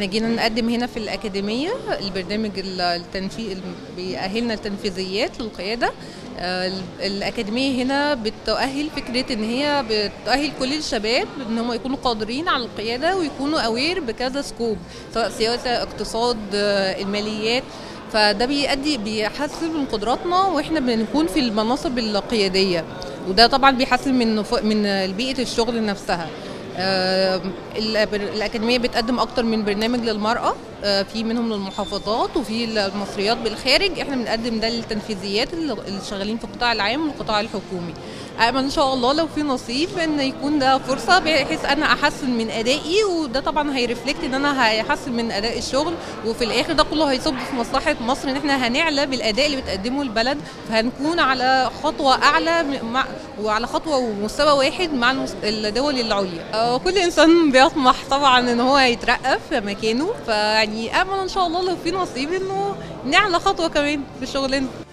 احنا جينا نقدم هنا في الأكاديمية البرنامج التنفيذ بيأهلنا التنفيذيات للقيادة آه، الأكاديمية هنا بتؤهل فكرة إن هي بتؤهل كل الشباب إن هم يكونوا قادرين على القيادة ويكونوا أوير بكذا سكوب سواء سياسة اقتصاد آه، الماليات فده بيؤدي بيحسن من قدراتنا واحنا بنكون في المناصب القياديه وده طبعا بيحسن من من بيئه الشغل نفسها آه، الأكاديمية بتقدم أكتر من برنامج للمرأة آه، في منهم للمحافظات وفي المصريات بالخارج احنا بنقدم ده للتنفيذيات اللي شغالين في القطاع العام والقطاع الحكومي امل ان شاء الله لو في نصيب ان يكون ده فرصه بحيث انا احسن من ادائي وده طبعا هيرفلكت ان انا هيحسن من اداء الشغل وفي الاخر ده كله هيصب في مصلحه مصر ان احنا هنعلى بالاداء اللي بتقدمه البلد فهنكون على خطوه اعلى مع وعلى خطوه ومستوى واحد مع الدول العليا آه، كل انسان بيطمح طبعا ان هو يترقى في مكانه فيعني امل ان شاء الله لو في نصيب انه نعلى خطوه كمان في شغلنا